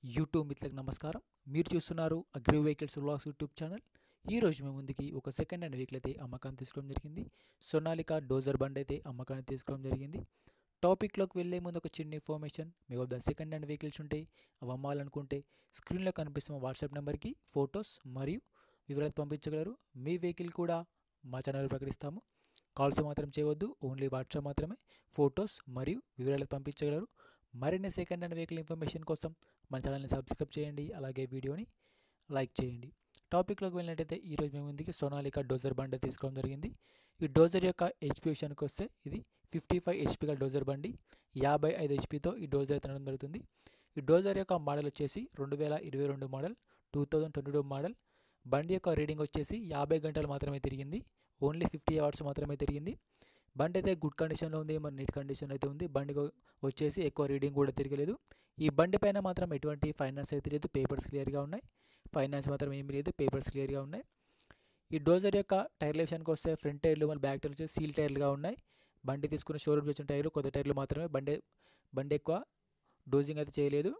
YouTube మిత్రులకు నమస్కారం మీరు చూస్తున్నారు agri vehicles vlogs YouTube channel ఈ రోజు మేము ముందుకి ఒక సెకండ్ హ్యాండ్ వెహికల్ అయితే అమ్మకాన్ని తీసుకోవడం జరిగింది సొనాలికా డోజర్ బండి అయితే అమ్మకాన్ని తీసుకోవడం జరిగింది టాపిక్లోకి వెళ్ళే ముందు ఒక చిన్న ఇన్ఫర్మేషన్ మీ వద్ద సెకండ్ హ్యాండ్ వెహికల్స్ ఉంటే అవి అమ్మాలనుకుంటే స్క్రీన్లో కనిపిస్తున్న వాట్సాప్ నెంబర్కి ఫొటోస్ మరియు వివరాలు పంపించగలరు మీ వెహికల్ కూడా మా ఛానల్ ప్రకటిస్తాము కాల్స్ మాత్రం చేయవద్దు ఓన్లీ వాట్సాప్ మాత్రమే ఫొటోస్ మరియు వివరాలు పంపించగలరు మరిన్ని సెకండ్ హ్యాండ్ వెహికల్ ఇన్ఫర్మేషన్ కోసం మన ఛానల్ని సబ్స్క్రైబ్ చేయండి అలాగే వీడియోని లైక్ చేయండి టాపిక్లోకి వెళ్ళినట్టయితే ఈరోజు మేము ముందుకి సోనాలికా డోజర్ బండి తీసుకోవడం జరిగింది ఈ డోజర్ యొక్క హెచ్పి విషయానికి వస్తే ఇది ఫిఫ్టీ ఫైవ్ హెచ్పి గల డోజర్ బండి యాభై ఐదు హెచ్పితో ఈ డోజర్ తినడం జరుగుతుంది ఈ డోజర్ యొక్క మోడల్ వచ్చేసి రెండు వేల ఇరవై రెండు model two thousand twenty two model బండి యొక్క రీడింగ్ వచ్చేసి యాభై గంటలు మాత్రమే తిరిగింది ఓన్లీ ఫిఫ్టీ అవర్స్ మాత్రమే తిరిగింది బండి అయితే గుడ్ కండిషన్లో ఉంది మరి నీట్ కండిషన్ అయితే ఉంది బండి వచ్చేసి ఎక్కువ రీడింగ్ కూడా తిరగలేదు ఈ బండి పైన మాత్రం ఎటువంటి ఫైనాన్స్ అయితే లేదు పేపర్స్ క్లియర్గా ఉన్నాయి ఫైనాన్స్ మాత్రం ఏమీ లేదు పేపర్స్ క్లియర్గా ఉన్నాయి ఈ డోజర్ యొక్క టైర్ల విషయానికి వస్తే ఫ్రంట్ టైర్లు మళ్ళీ బ్యాక్ టైర్లు వచ్చేసి సీల్ టైర్లుగా ఉన్నాయి బండి తీసుకున్న షోరూమ్ వచ్చిన టైర్లు కొత్త టైర్లు మాత్రమే బండి బండి ఎక్కువ డోజింగ్ అయితే చేయలేదు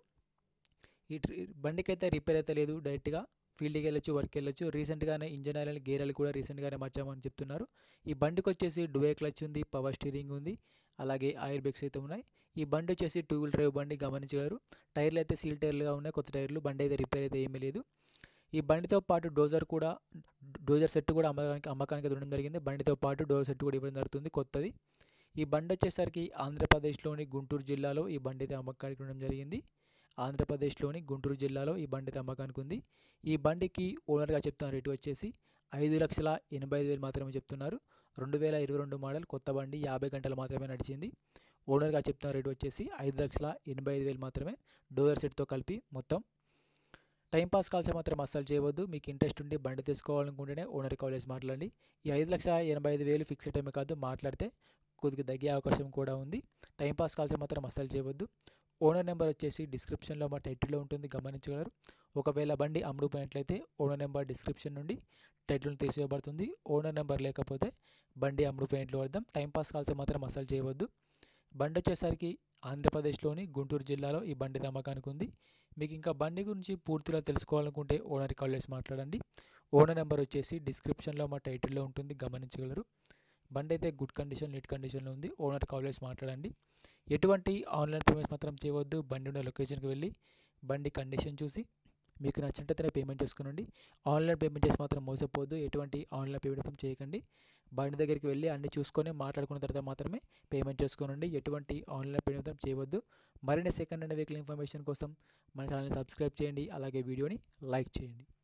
ఈ బండికి అయితే రిపేర్ అయితే లేదు డైరెక్ట్గా ఫీల్డ్కి వెళ్ళొచ్చు వర్క్ వెళ్ళొచ్చు రీసెంట్గానే ఇంజన్ ఆయిల్ గేర్ ఆయిల్ కూడా రీసెంట్గానే మార్చామని చెప్తున్నారు ఈ బండికి వచ్చేసి డువే క్లచ్ ఉంది పవర్ స్టీరింగ్ ఉంది అలాగే ఆయిల్ బ్రేక్స్ అయితే ఉన్నాయి ఈ బండి వచ్చేసి టూ వీల్ డ్రైవ్ బండి గమనించగలరు టైర్లు అయితే సీల్ టైర్లుగా ఉన్నాయి కొత్త టైర్లు బండి అయితే రిపేర్ అయితే ఏమీ లేదు ఈ బండితో పాటు డోజర్ కూడా డోజర్ సెట్ కూడా అమ్మకానికి అమ్మకానికి ఉండడం జరిగింది బండితో పాటు డోజర్ సెట్ కూడా ఇవ్వడం జరుగుతుంది కొత్తది ఈ బండి వచ్చేసరికి ఆంధ్రప్రదేశ్లోని గుంటూరు జిల్లాలో ఈ బండి అయితే అమ్మకానికి ఉండడం జరిగింది ఆంధ్రప్రదేశ్లోని గుంటూరు జిల్లాలో ఈ బండి అయితే అమ్మకానికి ఉంది ఈ బండికి ఓనర్గా చెప్తున్న రేటు వచ్చేసి ఐదు లక్షల ఎనభై ఐదు వేలు మాత్రమే చెప్తున్నారు రెండు వేల ఇరవై రెండు మోడల్ కొత్త బండి యాభై గంటలు మాత్రమే నడిచింది ఓనర్గా చెప్తున్న రేటు వచ్చేసి ఐదు లక్షల ఎనభై ఐదు వేలు మాత్రమే డోజర్ సెట్తో కలిపి మొత్తం టైంపాస్ కాల్స్ మాత్రం అస్సలు చేయవద్దు మీకు ఇంట్రెస్ట్ ఉండి బండి తీసుకోవాలనుకుంటేనే ఓనర్ కాల్ చేసి మాట్లాడండి ఈ ఐదు లక్షల ఎనభై ఐదు వేలు ఫిక్స్డ్ టైమే కాదు మాట్లాడితే కొద్దిగా తగ్గే అవకాశం కూడా ఉంది టైంపాస్ కాల్స్ మాత్రం అస్సలు చేయవద్దు ఓనర్ నెంబర్ వచ్చేసి డిస్క్రిప్షన్లో మా టైటిల్లో ఉంటుంది గమనించగలరు ఒకవేళ బండి అమ్ముడుపోయినట్లయితే ఓనర్ నెంబర్ డిస్క్రిప్షన్ నుండి టైటిల్ని తీసివేయబడుతుంది ఓనర్ నెంబర్ లేకపోతే బండి అమ్ముడుపోయినట్లు అర్థం టైంపాస్ కాల్స్ మాత్రం అస్సలు చేయవద్దు బండి వచ్చేసరికి ఆంధ్రప్రదేశ్లోని గుంటూరు జిల్లాలో ఈ బండి అమ్మకానికి ఉంది మీకు ఇంకా బండి గురించి పూర్తిగా తెలుసుకోవాలనుకుంటే ఓనర్ కాల్ చేసి మాట్లాడండి ఓనర్ నెంబర్ వచ్చేసి డిస్క్రిప్షన్లో మా టైటిల్లో ఉంటుంది గమనించగలరు బండి అయితే గుడ్ కండిషన్ నీట్ కండిషన్లో ఉంది ఓనర్ కాల్ చేసి మాట్లాడండి ఎటువంటి ఆన్లైన్ పేమెంట్స్ మాత్రం చేయవద్దు బండి ఉన్న లొకేషన్కి వెళ్ళి బండి కండిషన్ చూసి మీకు నచ్చినట్టయితే పేమెంట్ చేసుకునండి ఆన్లైన్ పేమెంట్ చేసి మాత్రం మోసపోవద్దు ఎటువంటి ఆన్లైన్ పేమెంట్ చేయకండి బండి దగ్గరికి వెళ్ళి అన్ని చూసుకొని మాట్లాడుకున్న తర్వాత మాత్రమే పేమెంట్ చేసుకోనండి ఎటువంటి ఆన్లైన్ పేమెంట్ మాత్రం చేయవద్దు మరిన్ని సెకండ్ హ్యాండ్ వెహికల్ ఇన్ఫర్మేషన్ కోసం మన ఛానల్ని సబ్స్క్రైబ్ చేయండి అలాగే వీడియోని లైక్ చేయండి